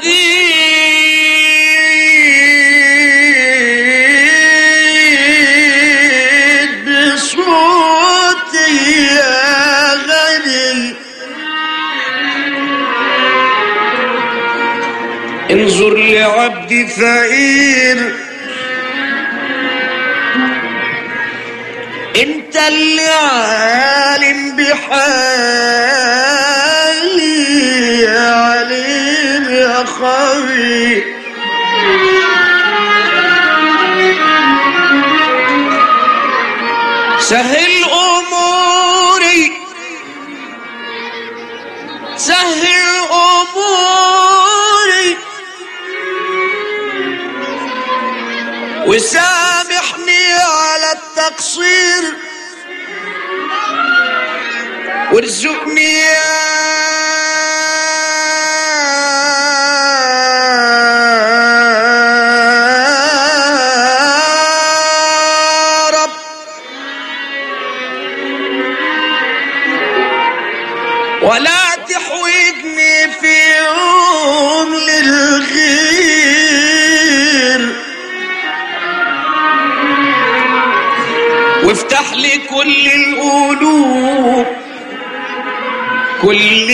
ناديت بصوتي يا غني انظر لعبدي فقير انت اللي عالم بحالي يا عليم يا خبير سهل اموري سهل اموري وسامحني على التقصير وارزقني يا رب ولا تحوجني في يوم للغير وافتح لي كل القلوب كل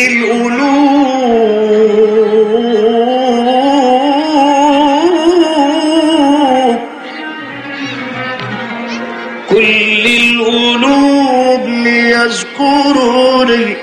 القلوب كل القلوب ليذكروني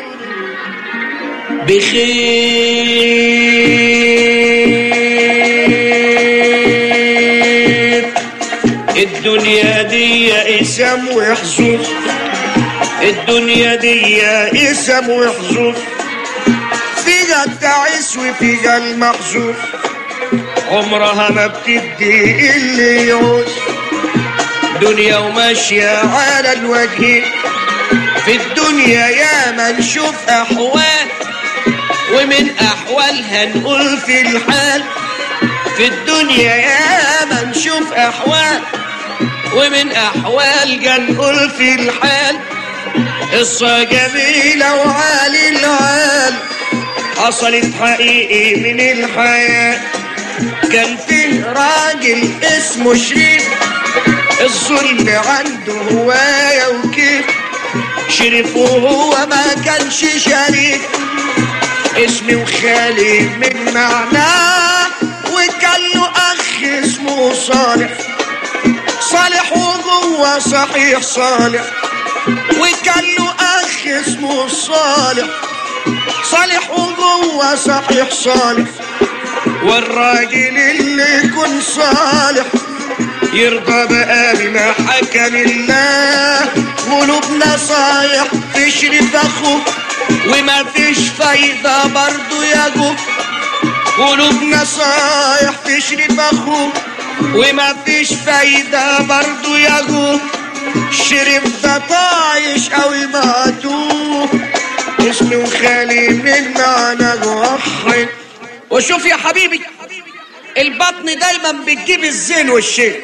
بخير الدنيا دي اسم وحزن الدنيا دي اسم وحزن فيها التعس وفيها المحزون عمرها ما بتدي اللي يعوز دنيا وماشية على الوجه في الدنيا يا ما نشوف أحوال ومن أحوالها نقول في الحال في الدنيا يا ما نشوف أحوال ومن أحوالها نقول في الحال قصة جميلة وعالي العال حصلت حقيقي من الحياة كان فيه راجل اسمه شريف الظلم عنده هواية وكيف شريف وهو ما كانش شريف اسمي وخالي من معناه وكان له اخ اسمه صالح صالح وهو صحيح صالح وكان له اخ اسمه صالح صالح وهو صحيح صالح والراجل اللي يكون صالح يرضى بقى بما حكم الله قلوبنا صايح تشرف اخوه وما فيش فايدة برضو يا جو قلوبنا صايح تشرف اخوه وما فيش فايدة برضو يا جو شرف ده طايش قوي مقتوه اسمي وخالي من معنى جوحد وشوف يا حبيبي البطن دايما بتجيب الزين والشين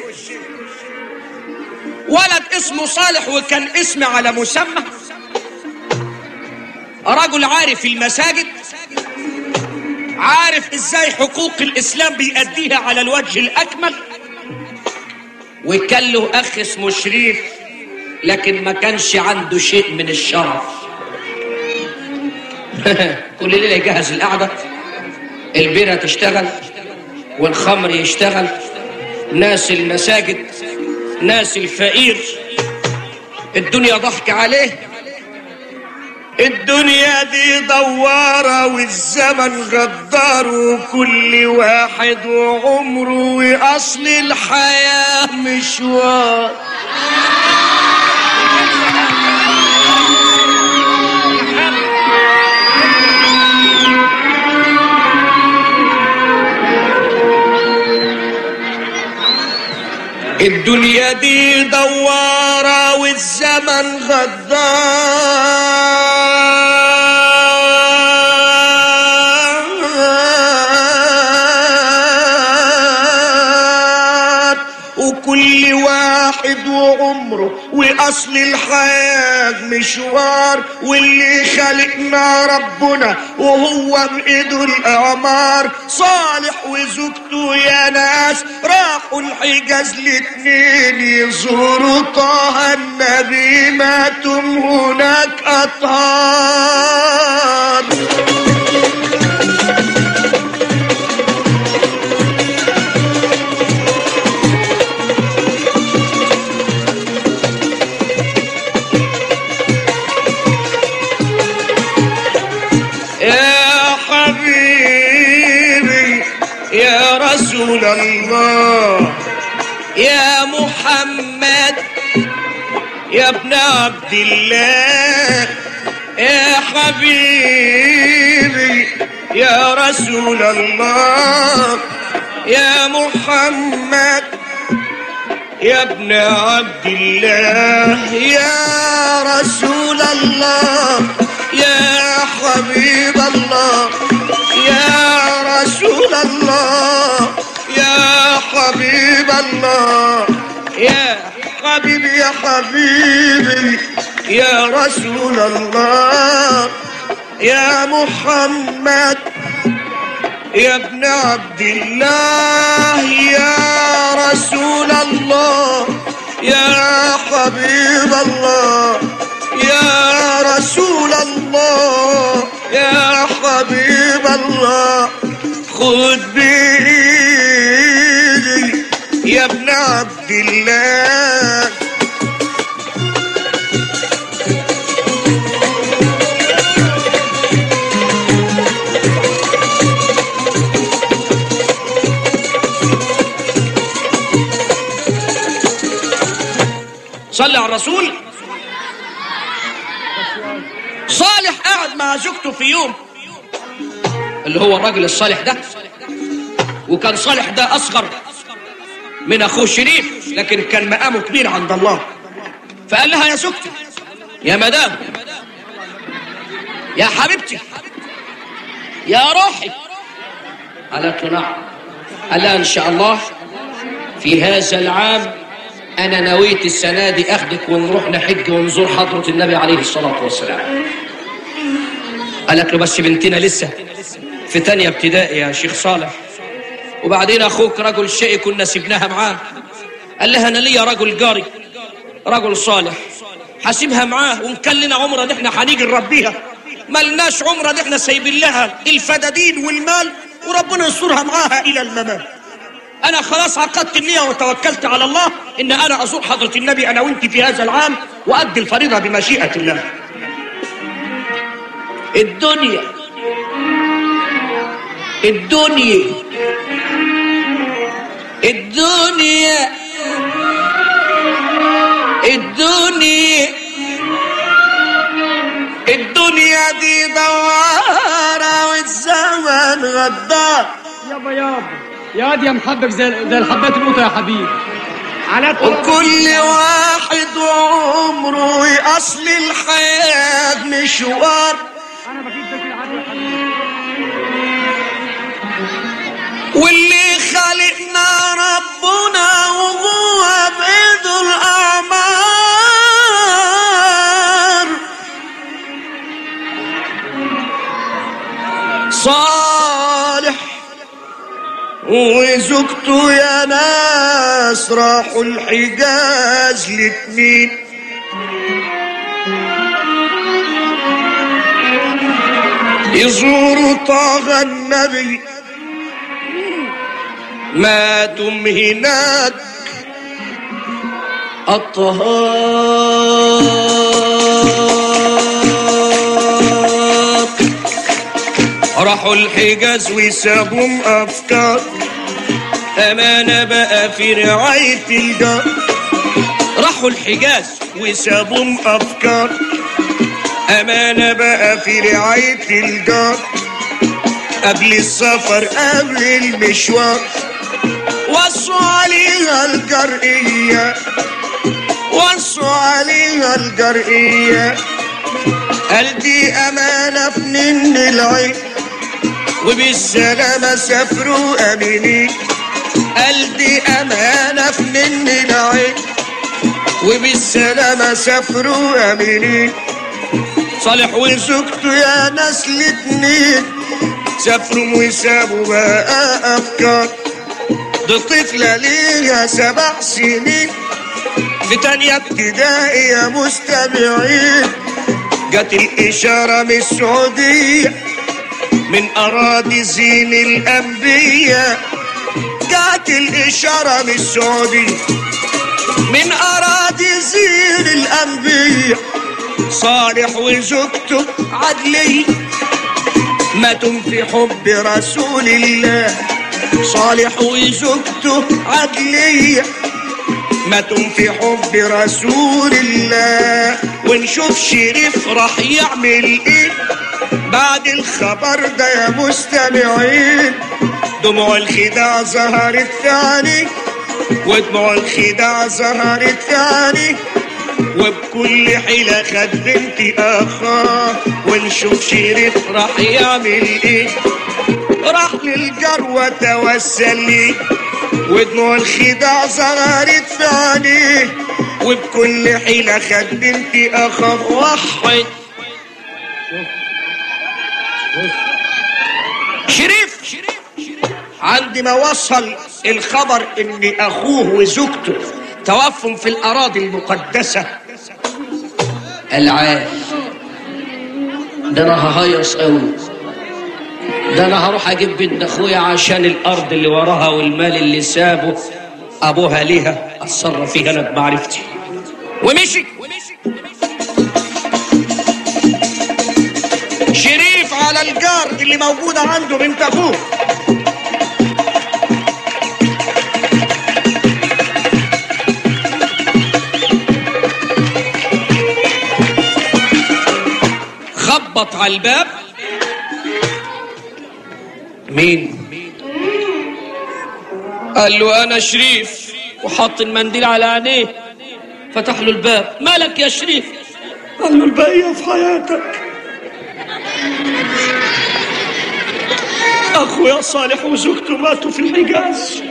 ولد اسمه صالح وكان اسم على مسمى رجل عارف المساجد عارف ازاي حقوق الاسلام بيأديها على الوجه الاكمل وكان له اخ اسمه شريف لكن ما كانش عنده شيء من الشرف كل ليله يجهز القعده البيره تشتغل والخمر يشتغل ناس المساجد ناس الفقير الدنيا ضحك عليه الدنيا دي دوارة والزمن غدار وكل واحد وعمره وأصل الحياة مشوار الدنيا دي دوارة والزمن غدار وكل واحد واحد وعمره واصل الحياة مشوار واللي خلقنا ربنا وهو بايده الاعمار صالح وزوجته يا ناس راحوا الحجاز الاتنين يزوروا طه النبي ماتوا هناك اطهار يا حبيبي يا رسول الله يا محمد يا ابن عبد الله يا حبيبي يا رسول الله يا محمد يا ابن عبد الله يا رسول الله يا حبيب الله يا رسول الله يا حبيب الله يا حبيبي يا حبيبي يا رسول الله يا محمد يا ابن عبد الله يا رسول الله يا حبيب الله يا رسول الله يا حبيب الله خذ بإيدي يا ابن عبد الله صلي على الرسول صالح قعد مع زوجته في يوم اللي هو الراجل الصالح ده وكان صالح ده اصغر من اخوه شريف لكن كان مقامه كبير عند الله فقال لها يا زوجتي يا مدام يا حبيبتي يا روحي قالت له نعم قال لها ان شاء الله في هذا العام انا نويت السنه دي اخدك ونروح نحج ونزور حضره النبي عليه الصلاه والسلام قالت له بس بنتنا لسه في تانية ابتدائي يا شيخ صالح وبعدين اخوك رجل شقي كنا سبناها معاه قال لها انا ليا رجل جاري رجل صالح حاسبها معاه وان كان لنا عمره دي احنا هنيجي نربيها ملناش عمره دي احنا سايبين لها الفدادين والمال وربنا يسترها معاها الى الممات انا خلاص عقدت النية وتوكلت على الله ان انا ازور حضرة النبي انا وانت في هذا العام وادي الفريضة بمشيئة الله الدنيا الدنيا الدنيا الدنيا الدنيا دي دوارة والزمن غدار يابا يابا يا واد يا محبك زي زي الحبات القوطه يا حبيبي على وكل واحد وعمره اصل الحياة مشوار انا بجيب ده كده عادي يا حبيبي واللي خلقنا ربنا وهو بيده الأعمار صالح وزوجته يا ناس راحوا الحجاز الاتنين يزوروا طه النبي ماتوا هناك الطهار راحوا الحجاز وسابهم افكار امانه بقى في رعايه الجار راحوا الحجاز وسابهم افكار امانه بقى في رعايه الجار قبل السفر قبل المشوار وصوا عليها الجرئية وصوا عليها الجرئية قال دي أمانة في نن العين وبالسلامة سافروا أمينين قال دي أمانة في نن العين وبالسلامة سافروا امنين صالح وزوجته يا ناس الاتنين سافروا وسابوا بقى افكار دي طفلة ليها سبع سنين في تانية ابتدائي يا مستمعين جت الإشارة من السعودية من أراضي زين الأنبياء جت الإشارة من السعودية من أراضي زين الأنبياء صالح وزوجته عدلية ماتوا في حب رسول الله صالح وزوجته عدلية ماتوا في حب رسول الله ونشوف شريف راح يعمل ايه بعد الخبر ده يا مستمعين دموع الخداع ظهرت في عينيه ودموع الخداع ظهرت في عينيه وبكل حيلة خد بنتي أخاه ونشوف شريف راح يعمل ايه راح للجروة توسل ليه ودموع الخداع ظهرت في عينيه وبكل حيلة خد بنتي أخاه وحد شريف عند ما وصل الخبر ان اخوه وزوجته توفوا في الاراضي المقدسه العال ده انا ههيص قوي ده انا هروح اجيب بنت اخويا عشان الارض اللي وراها والمال اللي سابه ابوها ليها اتصرف فيها انا بمعرفتي ومشي شريف على الجار اللي موجودة عنده بنت أخوه خبط على الباب مين قال له انا شريف وحط المنديل على عينيه فتح له الباب مالك يا شريف قال له البقية في حياتك أخويا صالح وزوجته ماتوا في الحجاز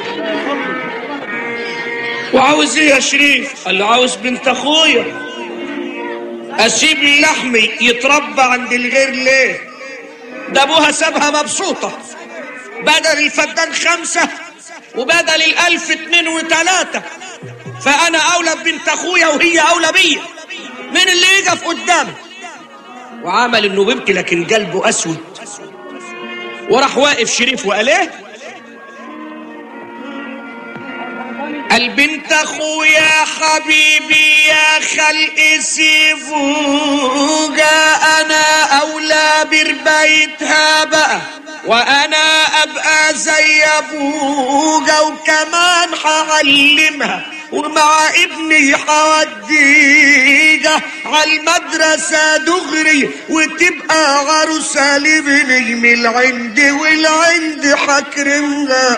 وعاوز ايه يا شريف؟ قال له عاوز بنت اخويا اسيب لحمي يتربى عند الغير ليه؟ ده ابوها سابها مبسوطة بدل الفدان خمسة وبدل الألف اتنين وتلاتة فأنا أولى ببنت أخويا وهي أولى بيا مين اللي يقف قدامي؟ وعمل إنه بيبكي لكن قلبه أسود وراح واقف شريف وقال إيه؟ البنت اخويا حبيبي يا خلق سيفوجا انا اولى بربيتها بقى وانا ابقى زي ابوجا وكمان هعلمها ومع ابني حوديجا على المدرسة دغري وتبقى عروسة لابني من العند والعند حكرمها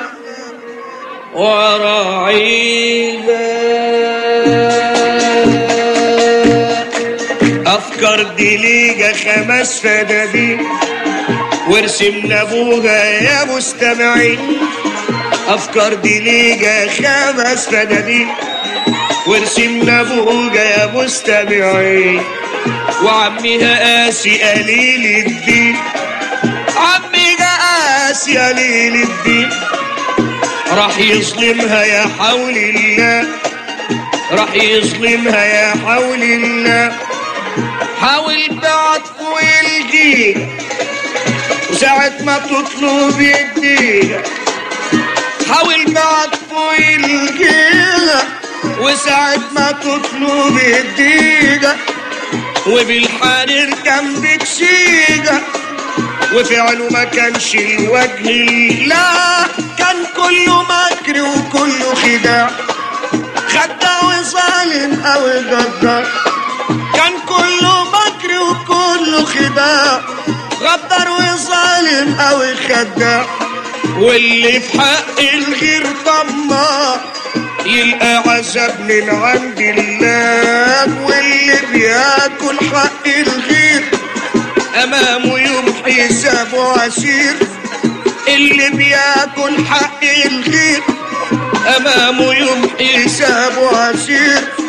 وراعيها افكار دي ليجا خمس فدادين وارسم ابوها يا مستمعين افكار دي ليجا خمس فدادين وارسم ابوها يا مستمعين وعمها قاسي قليل الدين عمي قاسي قليل الدين راح يظلمها يا حول الله راح يظلمها يا حول الله حاول بعطف ويلقيها وساعة ما تطلب يديها حاول بعطف ويلقيها وساعة ما تطلب يديها وبالحرير كان بتشيجها وفعله ما كانش الوجه لا كان كله مكر وكله خداع خدع وظالم او غدار كان كله مكر وكله خداع غدر وظالم او خداع واللي في حق الغير طماع يلقى عذاب من عند الله واللي بياكل حق الغير امامه يوم حسابه عسير اللي بياكل حق الغير امامه يوم حسابه عسير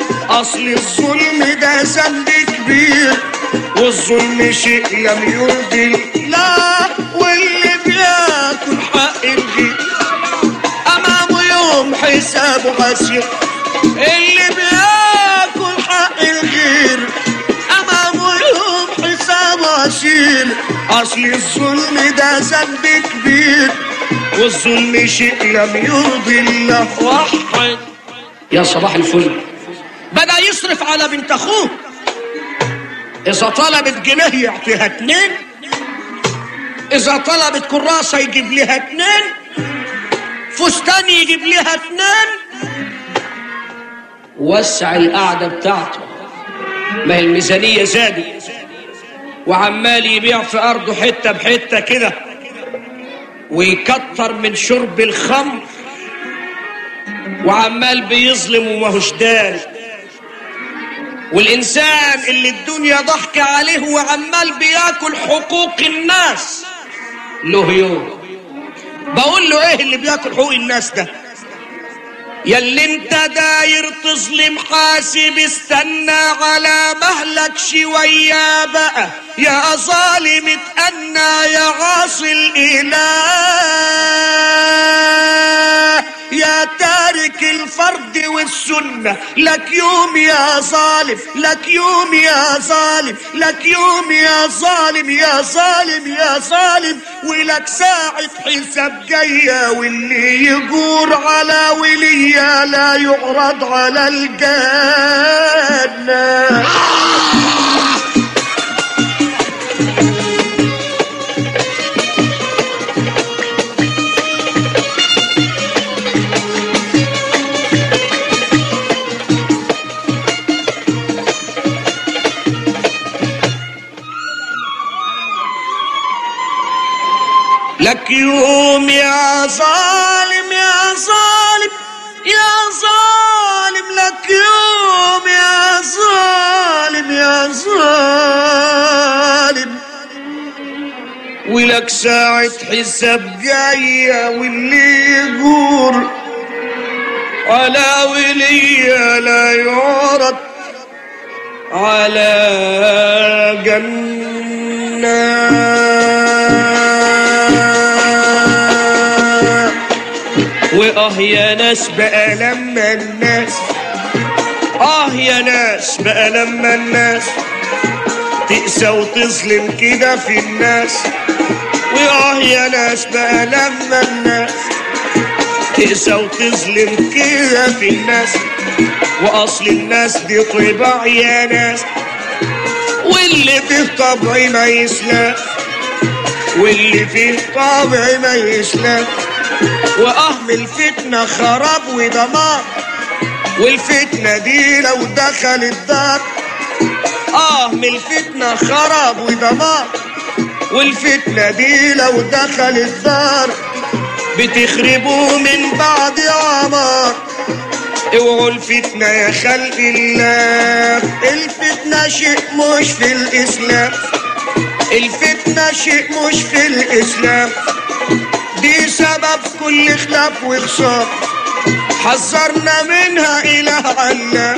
اصل الظلم ده ذنب كبير والظلم شيء لم يرضي الله واللي بياكل حق الغير امامه يوم حسابه عسير اللي بياكل حق الغير امامه يوم حسابه عسير اصل الظلم ده ذنب كبير والظلم شيء لم يرضي الله وحد يا صباح الفل بدأ يصرف على بنت اخوه اذا طلبت جنيه يعطيها اتنين اذا طلبت كراسة يجيب لها اتنين فستان يجيب لها اتنين وسع القعدة بتاعته ما هي الميزانية زادت وعمال يبيع في أرضه حتة بحتة كده ويكتر من شرب الخمر وعمال بيظلم وماهوش داري والإنسان اللي الدنيا ضحك عليه وعمال بياكل حقوق الناس له يوم بقول له ايه اللي بياكل حقوق الناس ده ياللي انت داير تظلم حاسب استنى على مهلك شوية بقى يا ظالم اتأنى يا عاصي الإله يا تارك الفرد والسنة لك يوم يا ظالم لك يوم يا ظالم لك يوم يا ظالم يا ظالم يا ظالم ولك ساعة حساب جاية واللي يجور على ولية لا يعرض على الجنة لك يوم يا ظالم يا ظالم يا ظالم لك يوم يا ظالم يا ظالم ولك ساعة حساب جاية واللي يجور على ولية لا يعرض على جنة وآه يا ناس بقى لما الناس آه يا ناس بقى لما الناس تقسى وتظلم كده في الناس وآه يا ناس بقى لما الناس تقسى وتظلم كده في الناس وأصل الناس دي طباع يا ناس واللي فيه طبع ما يسلم واللي فيه طبع ما يسلم وأهم الفتنة خراب ودمار والفتنة دي لو دخل الدار آه من الفتنة خراب ودمار والفتنة دي لو دخل الدار بتخربوا من بعد عمار اوعوا الفتنة يا خلق الله الفتنة شيء مش في الإسلام الفتنة شيء مش في الإسلام دي سبب كل خلاف وخصام حذرنا منها إله علام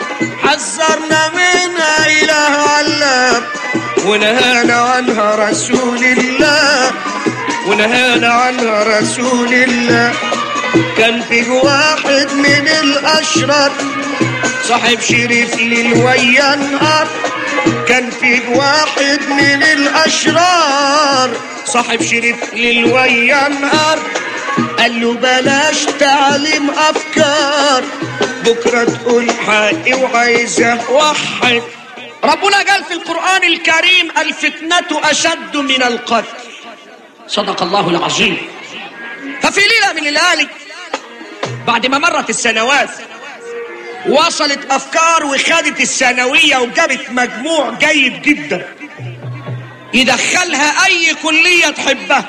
حذرنا منها إله علام ونهانا عنها رسول الله ونهانا عنها رسول الله كان في واحد من الأشرار صاحب شريف للويا نهار كان في واحد من الأشرار صاحب شريف للويا نهار قال له بلاش تعليم أفكار بكرة تقول حقي وعايزة وحد ربنا قال في القرآن الكريم الفتنة أشد من القتل صدق الله العظيم ففي ليلة من الليالي بعد ما مرت السنوات وصلت أفكار وخدت الثانوية وجابت مجموع جيد جدا يدخلها أي كلية تحبها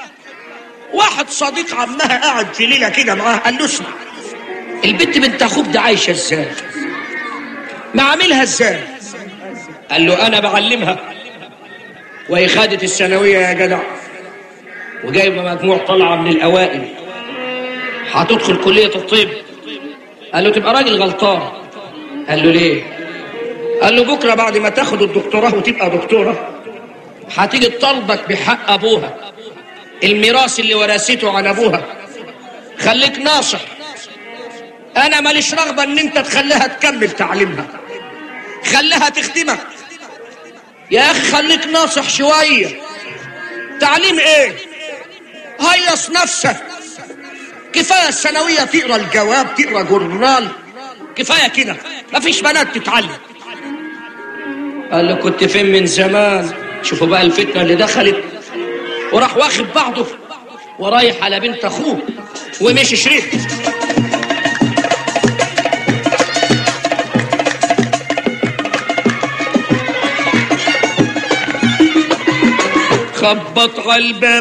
واحد صديق عمها قاعد في ليلة كده معاها قال له اسمع البنت بنت اخوك ده عايشه ازاي ما عاملها ازاي قال له انا بعلمها وهي خدت الثانويه يا جدع وجايبه مجموع طالعه من الاوائل هتدخل كليه الطب قال له تبقى راجل غلطان قال له ليه قال له بكره بعد ما تاخد الدكتوراه وتبقى دكتوره هتيجي تطالبك بحق ابوها الميراث اللي ورثته عن ابوها خليك ناصح انا ماليش رغبه ان انت تخليها تكمل تعليمها خليها تخدمك يا اخي خليك ناصح شويه تعليم ايه هيص نفسك كفايه الثانويه تقرا الجواب تقرا جورنال كفايه كده مفيش بنات تتعلم قال له كنت فين من زمان شوفوا بقى الفتنه اللي دخلت وراح واخد بعضه ورايح على بنت اخوه ومشي شريك خبط على الباب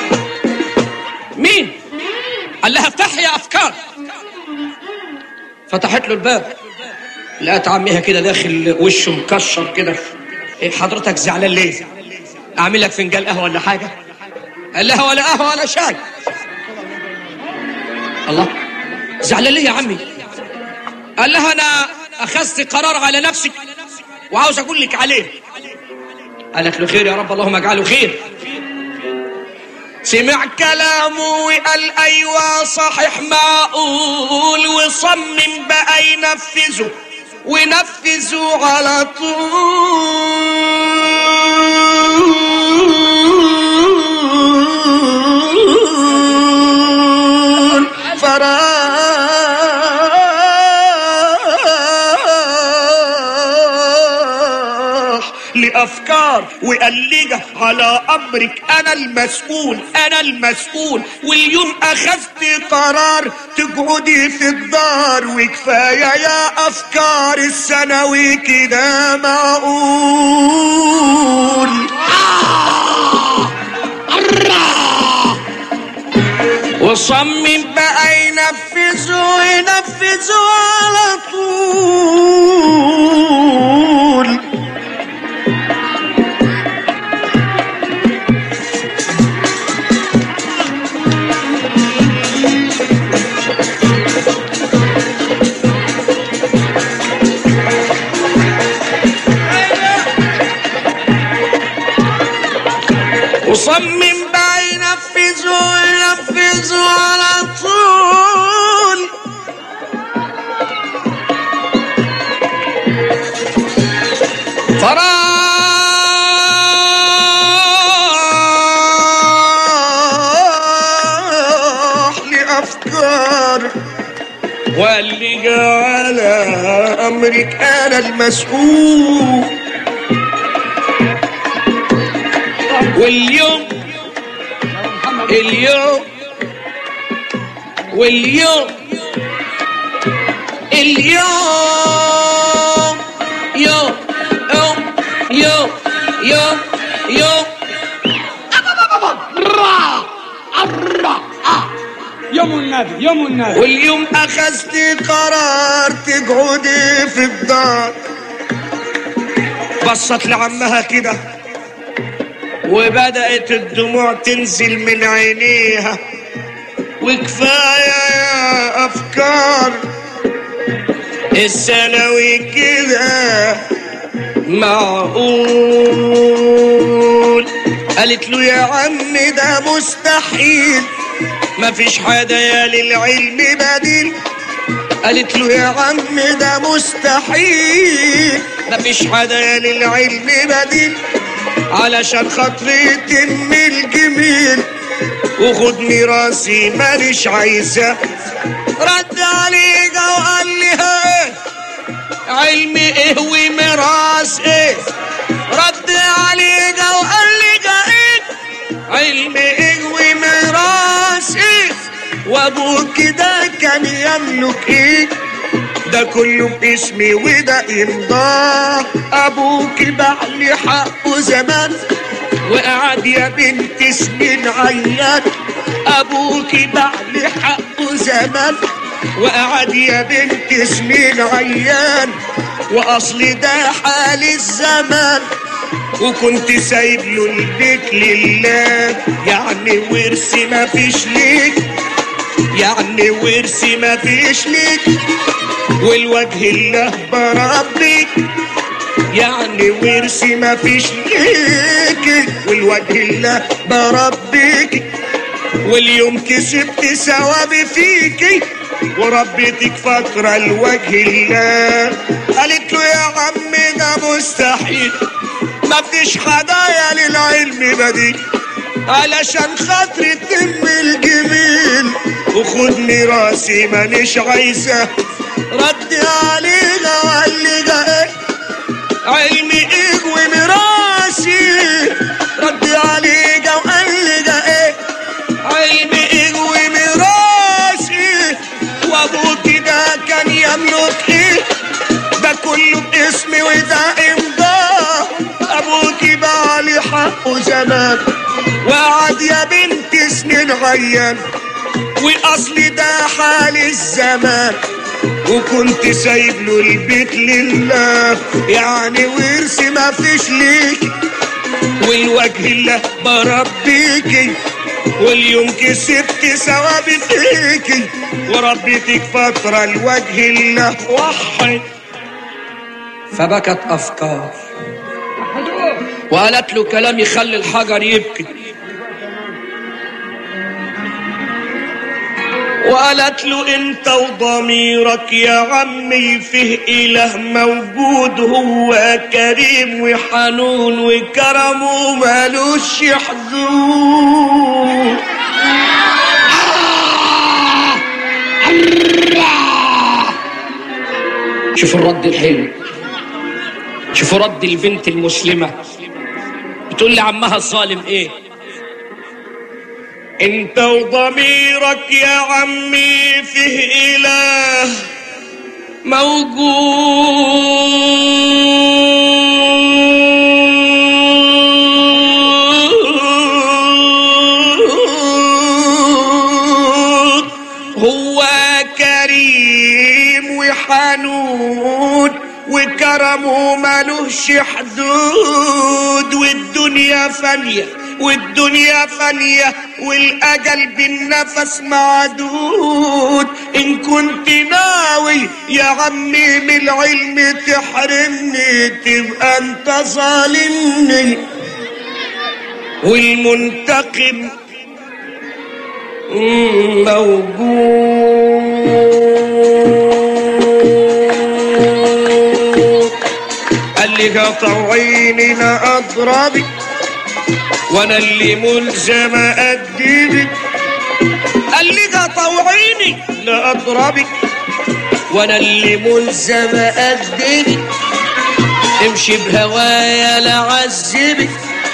مين قال لها افتحي يا افكار فتحت له الباب لقت عمها كده داخل وشه مكشر كده إيه حضرتك زعلان ليه اعمل لك فنجان قهوه ولا حاجه قال لها ولا قهوه ولا شاي الله زعلان ليه يا عمي قال لها انا اخذت قرار على نفسي وعاوز اقول لك عليه قالت له خير يا رب اللهم اجعله خير سمع كلامه وقال ايوه صحيح معقول وصمم بقى ينفذه ونفذه على طول فراح لافكار وقلجه على امرك انا المسؤول انا المسؤول واليوم اخذت قرار تقعدي في الدار وكفايه يا افكار الثانوي كده معقول وصمم بقى ينفذه ينفذه على طول وصمم بقى ينفذه ينفذه على طول فراح لأفكار وقال لي على أمرك أنا المسؤول واليوم اليوم واليوم اليوم يوم يوم يوم يوم يوم يوم النبي يوم النبي واليوم اخذت قرار تقعدي في الدار بصت لعمها كده وبدأت الدموع تنزل من عينيها وكفاية يا أفكار الثانوي كده معقول قالت له يا عم ده مستحيل مفيش حدا يا للعلم بديل قالت له يا عم ده مستحيل مفيش حدا يا للعلم بديل علشان خاطري يتم الجميل وخد ميراثي مانيش عايزة رد عليها وقال لها ايه علم ايه وميراث ايه رد عليها وقال لها ايه علم ايه وميراث ايه وابوك ده كان يملك ايه ده كله باسمي وده امضاه ابوك باع لي حقه زمان وقعد يا بنت سنين عيان ابوك باع لي حقه زمان وقعد يا بنت سنين عيان واصل ده حال الزمان وكنت سايب له البيت لله يعني ورثي ما فيش ليك يعني ورثي ما فيش ليك والوجه الله بربي يعني ورثي ما فيش ليكي والوجه الله بربيكي واليوم كسبت ثوابي فيكي وربيتك فترة لوجه الله قالت له يا عم ده مستحيل ما فيش هدايا للعلم بديل علشان خاطري تم الجميل وخد ميراثي مانيش عايزة رد علينا وقال لي ده ايه علمي ايه وميراثي رد علينا وقال لي ده ايه علمي ايه وميراثي وابوكي ده كان يملك ايه ده كله باسمي وده امضاه ابوكي بقى لي حقه زمان وقعد يا بنت سنين غيان واصلي ده حال الزمان وكنت سايب له البيت لله يعني ورثي ما فيش ليك والوجه الله بربيكي واليوم كسبت ثوابي فيكي وربيتك فترة لوجه الله وحي فبكت أفكار وقالت له كلام يخلي الحجر يبكي وقالت له انت وضميرك يا عمي فيه اله موجود هو كريم وحنون وكرمه مالوش حدود شوفوا الرد الحلو شوفوا رد البنت المسلمة بتقول لعمها الظالم ايه انت وضميرك يا عمي فيه اله موجود هو كريم وحنون وكرمه ملوش حدود والدنيا فانية والدنيا فانية والأجل بالنفس معدود إن كنت ناوي يا عمي من العلم تحرمني تبقى أنت ظالمني والمنتقم موجود قال لي قطع عيني لا اضربك وانا اللي ملزم ادبك قال لي قطع عيني لا اضربك وانا اللي ملزم ادبك امشي بهوايا لا عذبك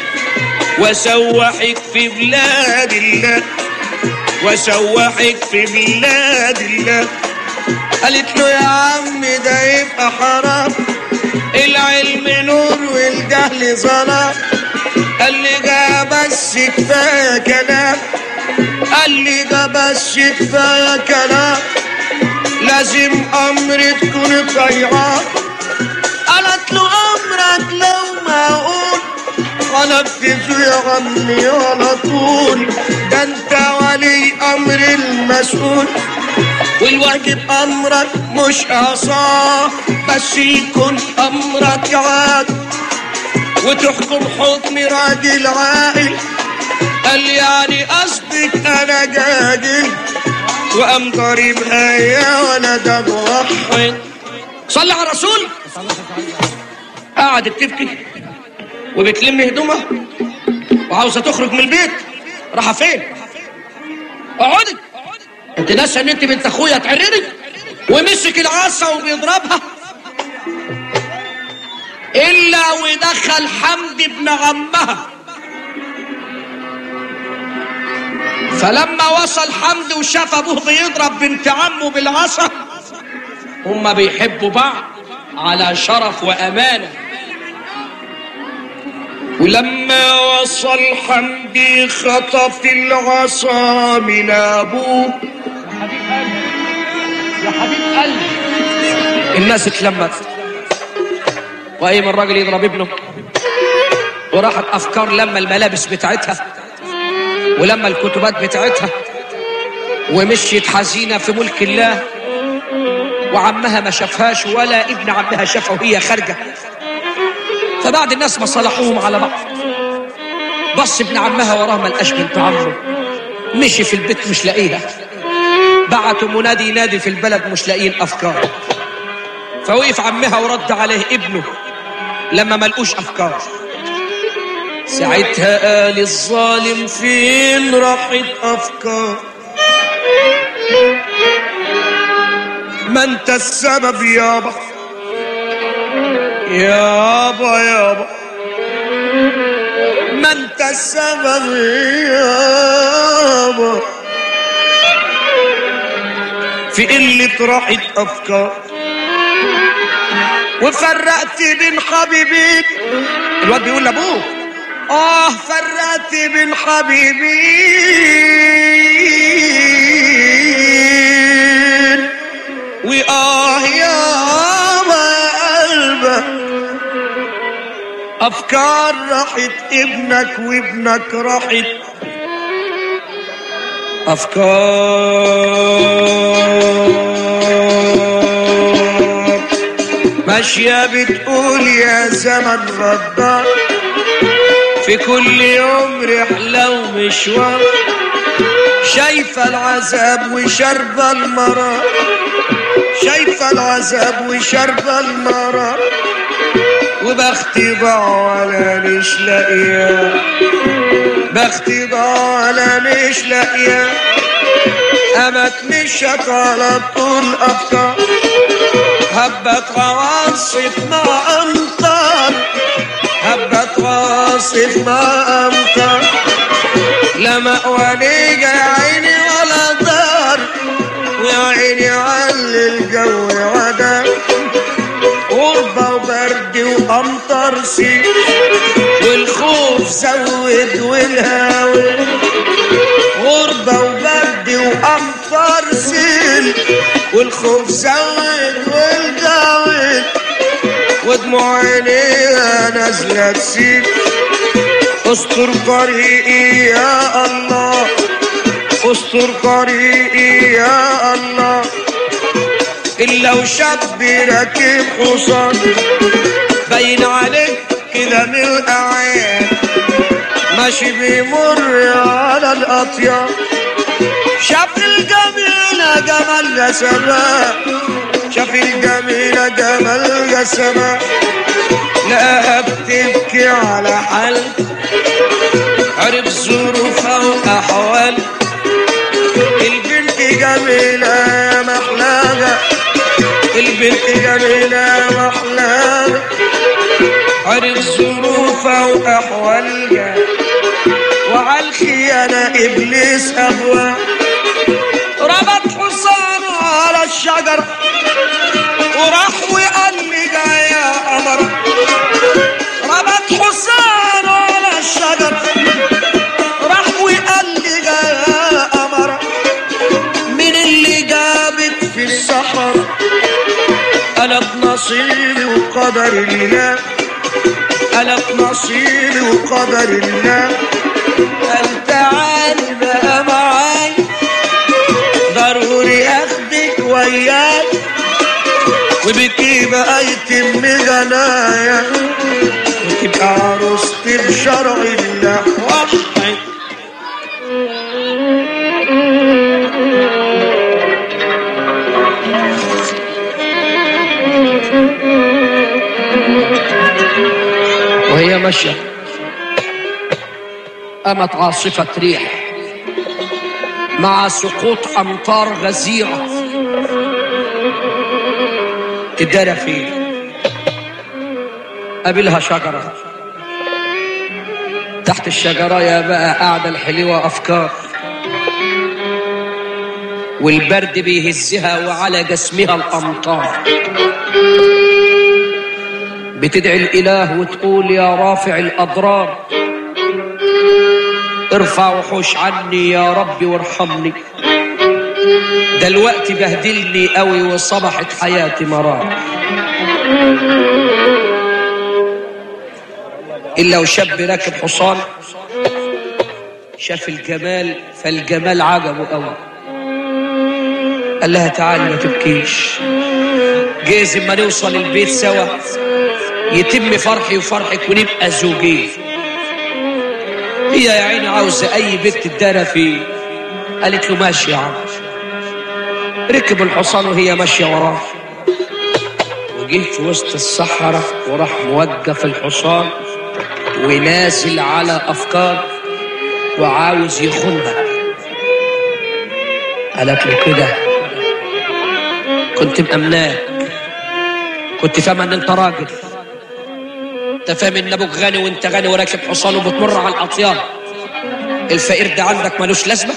وسوحك في بلاد الله وسوحك في بلاد الله قالت له يا عم ده يبقى حرام العلم نور والجهل ظلام قال لي ده بس كفايه كلام قال لي ده بس كفايه كلام لازم امر تكون طيعان قالت له امرك لو ما اقول ونفذه يا عمي على طول ده انت ولي امر المسؤول والواجب امرك مش عصاه بس يكون امرك عاد وتحكم حكم راجل عاقل قال يعني قصدك انا جاجل وقام ضاربها يا ولد موحد صلي على الرسول قعدت تبكي وبتلم هدومها وعاوزه تخرج من البيت رايحه فين اقعدي انت ناسه ان انت بنت اخويا تعرري ومسك العصا وبيضربها الا ودخل حمد ابن عمها فلما وصل حمد وشاف ابوه بيضرب بنت عمه بالعصا هما بيحبوا بعض على شرف وامانه ولما وصل حمدي خطف العصا من ابوه يا حبيب قلبي الناس اتلمت وقايم الراجل يضرب ابنه وراحت افكار لما الملابس بتاعتها ولما الكتبات بتاعتها ومشيت حزينه في ملك الله وعمها ما شافهاش ولا ابن عمها شافها وهي خارجة فبعد الناس ما صلحوهم على بعض بص ابن عمها وراه ما لقاش بنت عمه مشي في البيت مش لاقيها بعتوا منادي ينادي في البلد مش لاقيين افكار فوقف عمها ورد عليه ابنه لما ما لقوش افكار ساعتها قال الظالم فين راحت افكار ما انت السبب يابا يابا يابا ما انت السبب يابا في قلة راحة أفكار وفرقت بين حبيبين الواد بيقول لأبوه آه فرقت بين حبيبين وآه يابا قلبك أفكار راحت ابنك وابنك راحت أفكار ماشية بتقول يا زمن غدار في كل يوم رحلة ومشوار شايفة العذاب وشربة المرار شايفة العذاب وشربة المرار وبختي ضاع ولا مش لاقياه بختي ضاع ولا مش لاقياه قامت مشت على طول افكار هبت عواصف مع امطار هبت عواصف مع امطار لا مأوى ليجا يا عيني ولا دار ويا عيني على الجو ودار غربة وبرد وأمطر سيل والخوف زود والهاوي غربة وبرد وأمطر سيل والخوف زود والهاوي ودموع عينيها نازلة تسيل استر طريقي يا الله استر طريقي يا الله إلا وشاب راكب حصان باين عليك كده من الأعيان ماشي بيمر على الأطيار شاف الجميلة جمال جسمها شاف الجميلة جمال جسمها لقاها بتبكي على حال عرف ظروفها وأحوال البنت جميلة يا محلاها البنت جميلة محلاها عرف ظروفها وأحوالها وعلى الخيانة إبليس أهوى ربط حصانه على الشجر وراح وقال لي جاي يا قمر ربط حصانه على الشجر راح وقال لي جاي يا قمر من اللي جابك في السحر أنا بنصيبي وقدر الله أنا بنصيبي وقدر الله قال تعالي بقى معاي ضروري اخدك وياك وبكي بقى يتم غنايا وتبقى عروستي بشرع الله وحي وهي ماشية قامت عاصفة ريح مع سقوط أمطار غزيرة تدارى فيه قابلها شجرة تحت الشجرة يا بقى قاعدة الحلوة أفكار والبرد بيهزها وعلى جسمها الأمطار بتدعي الإله وتقول يا رافع الأضرار ارفع وحوش عني يا ربي وارحمني ده الوقت بهدلني قوي وصبحت حياتي مرار إلا وشاب راكب حصان شاف الجمال فالجمال عجبه قوي قال لها تعالي ما تبكيش جايز اما نوصل البيت سوا يتم فرحي وفرحك ونبقى زوجين هي يا عيني عاوزة أي بنت تدارى فيه قالت له ماشي يا عم ركب الحصان وهي ماشية وراه وجه في وسط الصحراء وراح موقف الحصان ونازل على أفكار وعاوز يخونها قالت له كده كنت مأمناك كنت فاهم ان انت راجل انت فاهم ان ابوك غني وانت غني وراكب حصان وبتمر على الاطيان الفقير ده عندك ملوش لازمه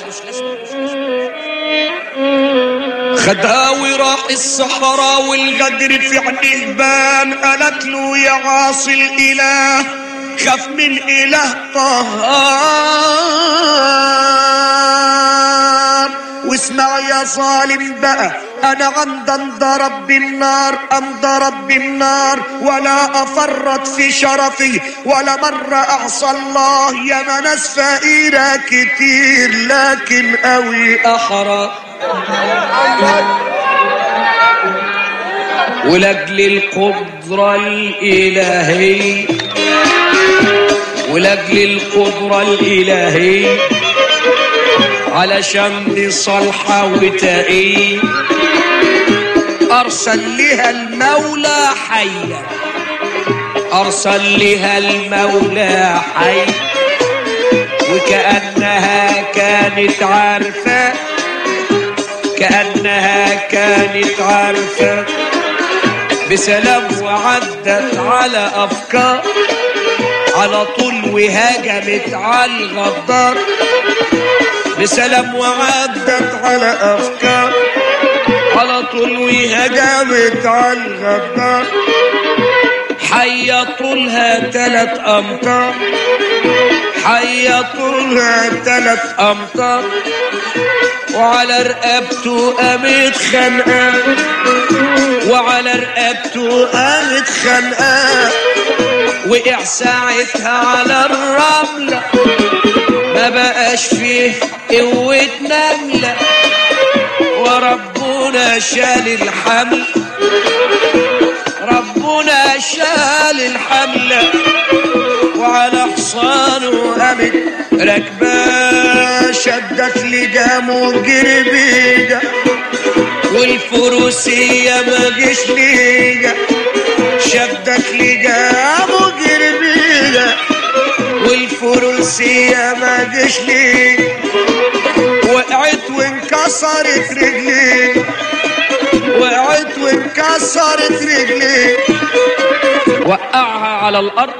خدها وراح الصحراء والغدر في عينيه بان قالت له يا عاصي الاله خاف من اله طهار واسمع يا ظالم بقى انا عند انضرب بالنار انضرب بالنار ولا افرط في شرفي ولا مرة اعصى الله يا ما ناس فقيرة كتير لكن قوي احرى ولاجل القدرة الإلهية ولاجل القدرة الإلهية علشان صالحة وتقية أرسل لها المولى حيا أرسل لها المولى حي وكأنها كانت عارفة كأنها كانت عارفة بسلام وعدت على أفكار على طول وهاجمت على الغدار بسلام وعدت على أفكار على طول وهجمت على الغدار حيا طولها تلات أمتار حيا طولها تلات أمتار وعلى رقبته قامت خنقة وعلى رقبته قامت خنقة وقع ساعتها على الرملة ما بقاش فيه قوة نملة وربنا شال الحمل ربنا شال الحملة وعلى حصانه قامت راكبة شدت لجام وجربيجة والفروسية ما جيش ليجا شدت لجام وجربيجة والفروسية ما جيش ليجا وقعت وانكسرت رجلي وقعت وانكسرت رجلي وقعها على الأرض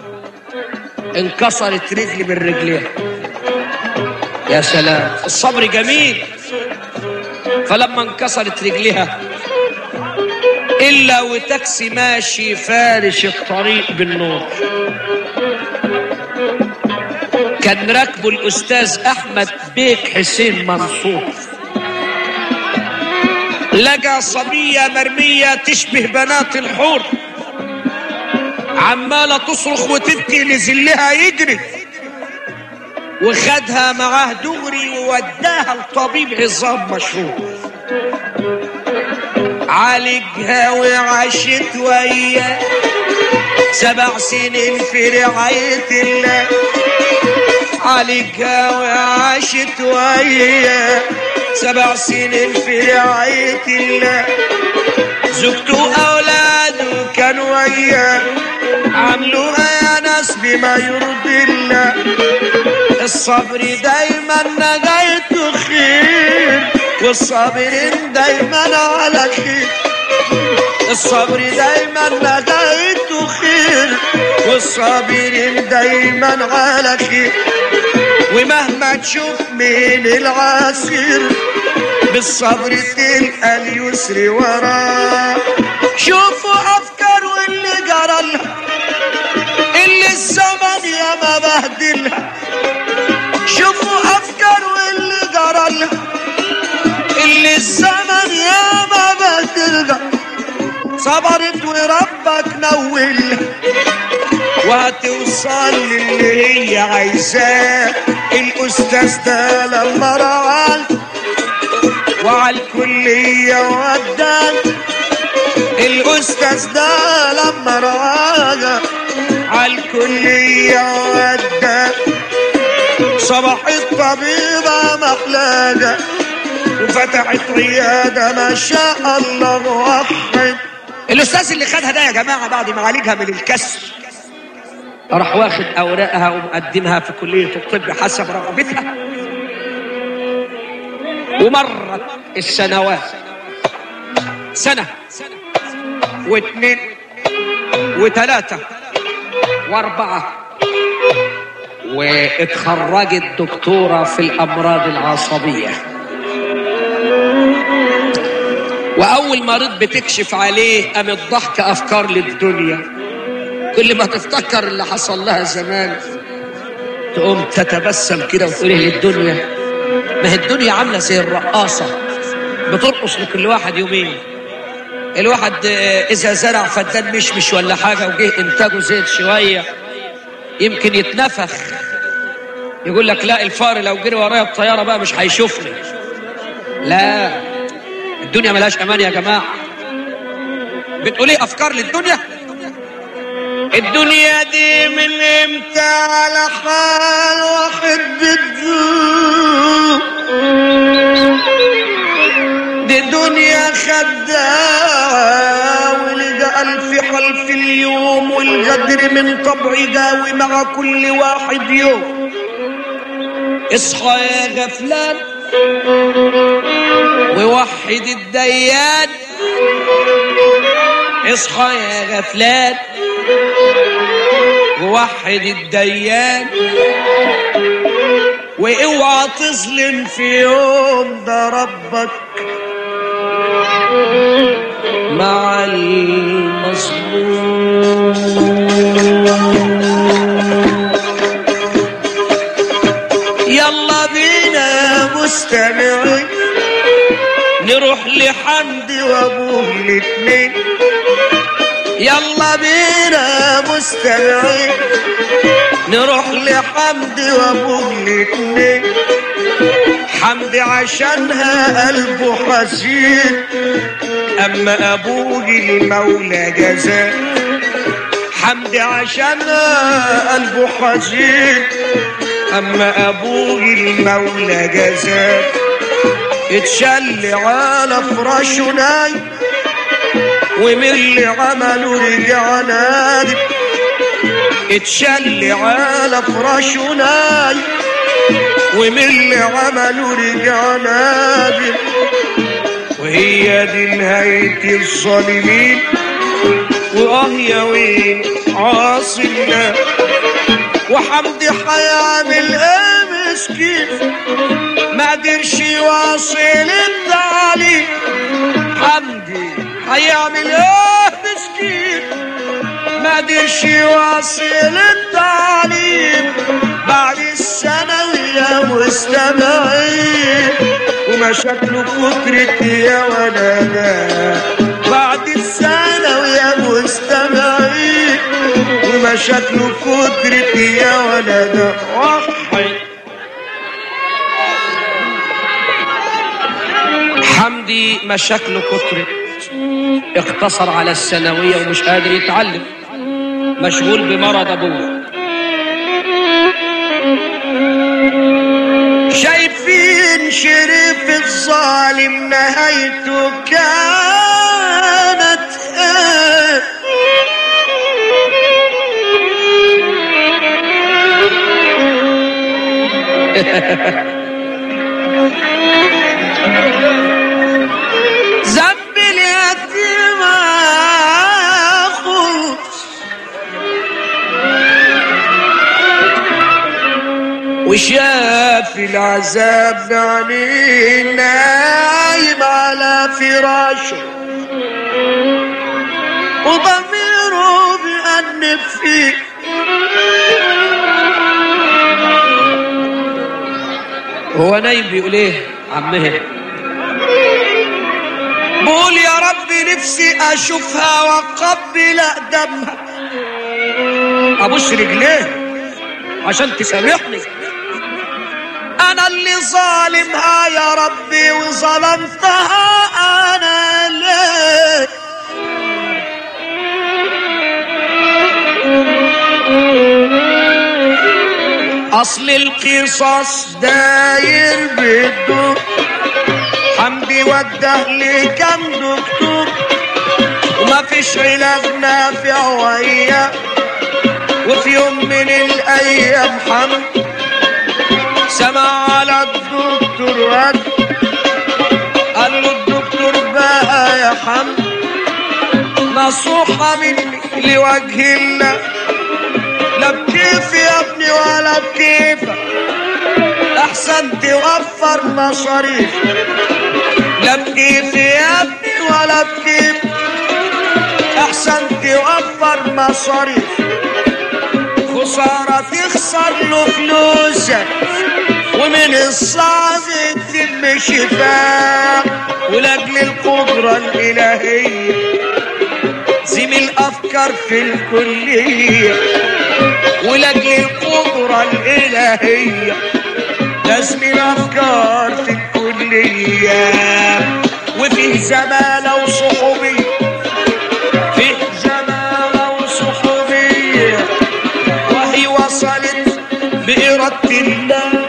انكسرت رجلي من رجليها يا سلام الصبر جميل فلما انكسرت رجليها إلا وتاكسي ماشي فارش الطريق بالنور كان راكبه الأستاذ أحمد بيك حسين منصور لقى صبية مرمية تشبه بنات الحور عمالة تصرخ وتبكي نزل لها يجري وخدها معاه دغري ووداها لطبيب عظام مشهور عالجها وعاشت وياه سبع سنين في رعاية الله عالجها وعاشت وياه سبع سنين في رعاية الله زوجته وأولاده كانوا وياه عملوها يا ناس بما يرضي الله الصبر دايما نجايته خير والصابرين دايما على خير الصبر دايما نجايته خير والصابرين دايما على خير ومهما تشوف من العسير بالصبر تلقى اليسر وراه شوفوا افكار واللي جرى لها اللي الزمن يا ما بهدلها شوفوا افكار واللي جرى لها اللي الزمن يا ما بهدلها صبرت وربك نولها وهتوصل للي هي عايزاه الاستاذ ده لما رعاه وعلى الكلية وداني الأستاذ ده لما رعاها على الكلية وداني صباح الطبيبة محلاجة وفتحت عيادة ما شاء الله وحد الأستاذ اللي خدها ده يا جماعة بعد ما عالجها من الكسر راح واخد اوراقها ومقدمها في كليه الطب حسب رغبتها ومرت السنوات سنه واثنين وثلاثه واربعه واتخرجت دكتوره في الامراض العصبيه واول مريض بتكشف عليه قامت ضحك افكار للدنيا كل ما تفتكر اللي حصل لها زمان تقوم تتبسم كده وتقول ايه للدنيا ما هي الدنيا عامله زي الرقاصه بترقص لكل واحد يومين الواحد آه، اذا زرع فدان مشمش ولا حاجه وجه انتاجه زيد شويه يمكن يتنفخ يقول لك لا الفار لو جري ورايا بطياره بقى مش هيشوفني لا الدنيا ملهاش امان يا جماعه بتقول ايه افكار للدنيا الدنيا دي من امتى على حال واحد بتزور دي دنيا خداعة ولقى ألف حل في اليوم والقدر من طبعي جاوي مع كل واحد يوم اصحى يا غفلان ووحد الديان اصحى يا غفلان ووحد الديان واوعى تظلم في يوم ده ربك مع المظلوم يلا بينا يا مستمعين نروح لحمد وابوه الاتنين يلا بينا يا مستمعين نروح لحمد وابوه الاتنين حمد عشانها قلبه حزين اما ابوه المولى جزاه حمد عشانها قلبه حزين اما ابوه المولى جزاه اتشل على فراشه نايم ومن اللي عمله رجع نادم اتشل على فراشه نايم ومن اللي عمله رجع نادم وهي دي نهاية الظالمين واه يا وين عاصمنا وحمدي هيعمل ايه مسكين ما قدرش يواصل التعليم حمدي هيعمل ايه مسكين ما قدرش يواصل التعليم بعد الثانوية مستمعين ومشاكله كترت يا ولدا بعد الثانوية مستمعين ومشاكله كترت يا ولدا وحي حمدي مشاكله كترت اقتصر على الثانوية ومش قادر يتعلم مشغول بمرض ابوه شايفين شريف الظالم نهايته كانت ايه ذنب اليتيم اخوه وشاف العذاب يعني نايم على فراشه وضميره بأنف فيه هو نايم بيقول ايه عمها بقول يا رب نفسي اشوفها واقبل دمها ابوس رجليه عشان تسامحني انا انا اللي ظالمها يا ربي وظلمتها انا ليه اصل القصص داير بالدور حمدي وده لكم دكتور وما فيش علاج نافع وياه وفي يوم من الايام حمد سمع على الدكتور واد قال له الدكتور بقى يا حمد نصوحة مني لوجه الله لا بكيف يا ابني ولا بكيفك احسن توفر مصاريف لا بكيف يا ابني ولا بكيف احسن توفر مصاريف خسارة تخسر له فلوسك ومن الصعب تتم شفاء ولاجل القدرة الإلهية زميل أفكار في الكلية ولاجل القدرة الإلهية لازم الأفكار في الكلية وفيه زمالة وصحوبية فيه زمالة وصحوبية وهي وصلت بإرادة الله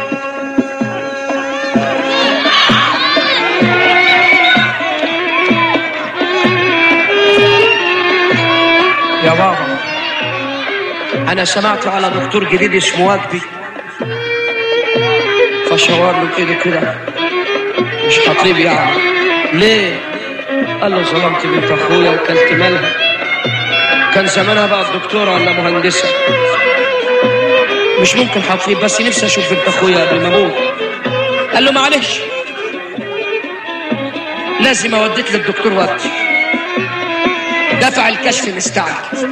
يا بابا انا سمعت على دكتور جديد اسمه وجدي فشاور له كده كده مش خطيب يعني ليه قال له ظلمت بنت اخويا وكلت مالها كان زمانها بقى دكتوره ولا مهندسه مش ممكن خطيب بس نفسي اشوف بنت اخويا قبل ما اموت قال له معلش لازم اوديك للدكتور وقتي دفع الكشف مستعجل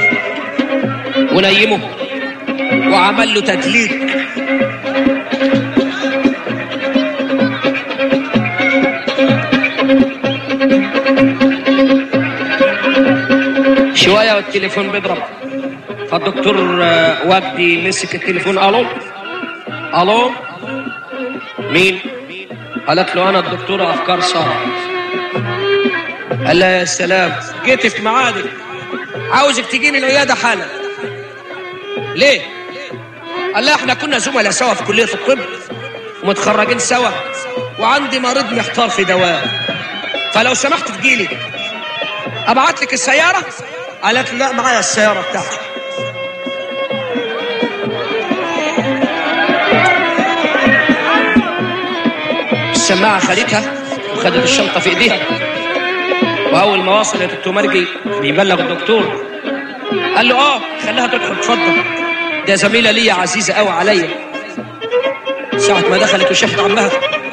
ونيمه وعمل له تدليك شوية والتليفون بيضرب فالدكتور آه، وجدي مسك التليفون الو الو مين قالت له انا الدكتورة افكار سارة قال لها يا سلام جيت في ميعادك عاوزك تجيني العيادة حالا ليه قال لها احنا كنا زملاء سوا في كلية الطب ومتخرجين سوا وعندي مريض محتار في دواء فلو سمحت تجيلي ابعت لك السيارة قالت له لا معايا السيارة بتاعتي السماعة خدتها وخدت الشنطة في ايديها واول ما وصل يا دكتور مرجي بيبلغ الدكتور قال له اه خليها تدخل اتفضل ده زميله ليا عزيزه قوي عليا ساعه ما دخلت وشافت عمها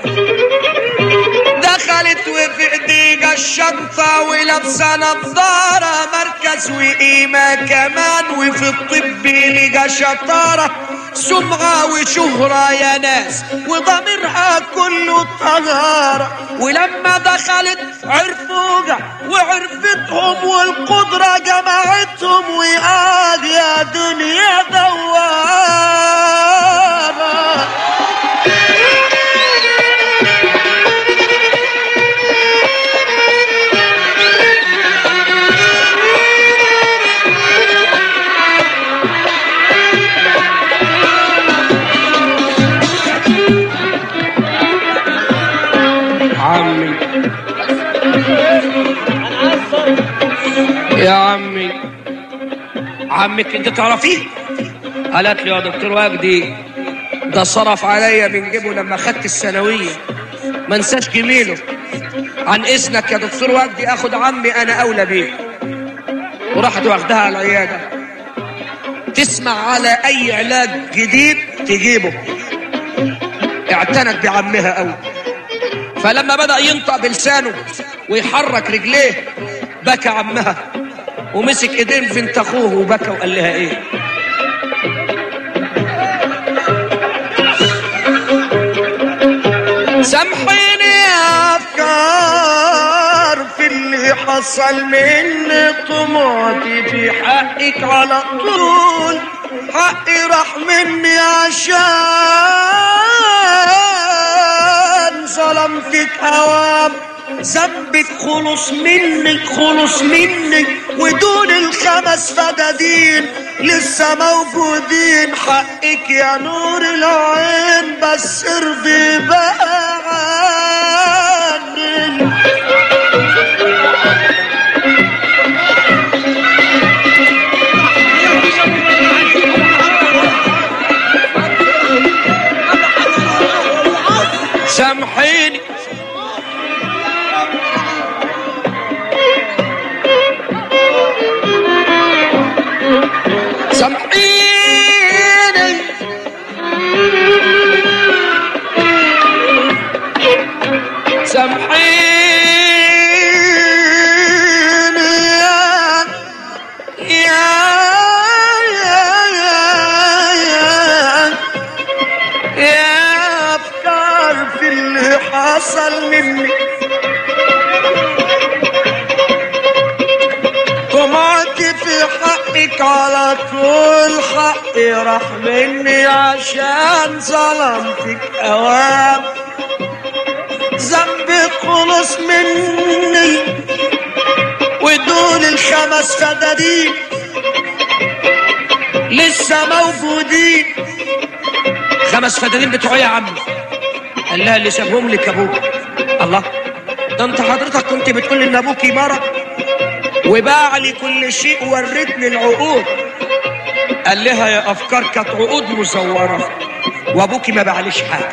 دخلت وفي ايديها الشنطة ولابسة نظارة مركز وقيمة كمان وفي الطب لقى شطارة سمعة وشهرة يا ناس وضميرها كله طهارة ولما دخلت عرفوها وعرفتهم والقدرة جمعتهم وقال يا دنيا دوارة عمي يا عمي عمك انت تعرفيه قالت لي يا دكتور وجدي ده صرف عليا من جيبه لما خدت الثانويه ما انساش جميله عن اذنك يا دكتور وجدي اخد عمي انا اولى بيه وراحت واخدها على العياده تسمع على اي علاج جديد تجيبه اعتنت بعمها قوي فلما بدأ ينطق بلسانه ويحرك رجليه بكى عمها ومسك ايدين بنت اخوه وبكى وقال لها ايه سامحيني يا افكار في اللي حصل مني طموحي في حقك على طول حقي راح مني عشان ظلمتك اوام ذنبك خلص منك خلص منك ودون الخمس فدادين لسه موجودين حقك يا نور العين بس ارضي بقى عني سامحيني سامحيني سامحيني يا يا يا يا يا افكار في اللي حصل مني طمعت في حقك على طول حقي راح مني عشان ظلمتك اوام ذنبك خلص مني ودول الخمس فدادين لسه موجودين خمس فدانين بتوعي يا عمي قال لها اللي سابهم لك ابوك الله ده انت حضرتك كنت بتقول ان ابوكي مرض وباع لي كل شيء وريتني العقود قال لها يا افكار كانت عقود مزوره وابوكي ما باعليش حاجه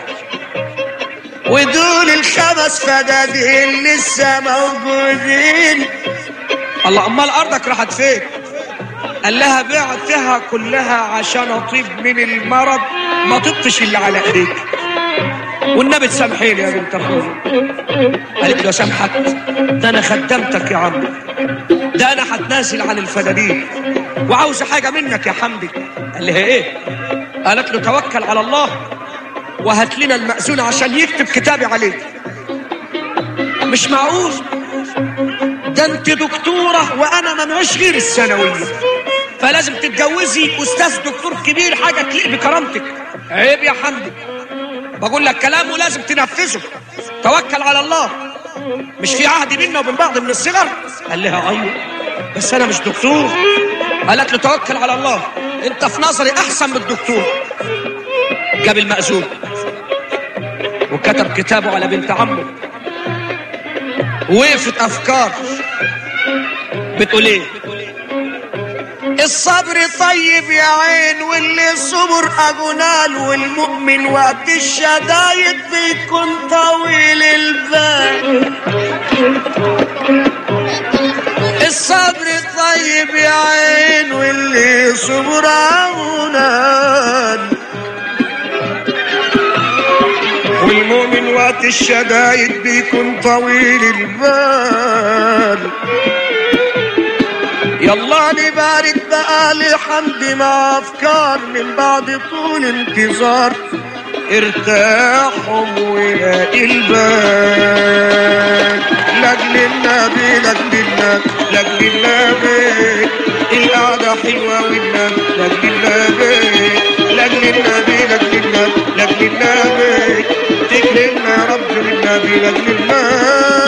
ودول الخمس فدادين لسه موجودين الله امال ارضك راحت فين قال لها بعتها كلها عشان اطيب من المرض ما طبتش اللي على ايديك والنبي تسامحيني يا بنت اخويا قالت له سامحك ده انا خدمتك يا عم ده انا هتنازل عن الفدادين وعاوز حاجه منك يا حمدي قال لها ايه قالت له توكل على الله وهات لنا المأذون عشان يكتب كتابي عليك مش معقول ده انت دكتورة وانا ممعوش غير الثانوية فلازم تتجوزي استاذ دكتور كبير حاجة تليق بكرامتك عيب يا حمدي بقول لك كلام ولازم تنفذه توكل على الله مش في عهد بيننا وبين بعض من الصغر قال لها ايوه بس انا مش دكتور قالت له توكل على الله انت في نظري احسن من الدكتور جاب المأذون وكتب كتابه على بنت عمه وقفت افكار بتقول ايه الصبر طيب يا عين واللي صبر أجنال والمؤمن وقت الشدايد بيكون طويل البال الصبر طيب يا عين واللي صبر أجنال والمؤمن وقت الشدايد بيكون طويل البال يلا نبارك بقى لحمد مع افكار من بعد طول انتظار ارتاحوا ولاقي البال لاجل النبي لاجل النبي لاجل النبي القعدة حلوة والنبي لاجل النبي لاجل النبي لاجل النبي لاجل النبي تكرمنا يا رب بالنبي لاجل النبي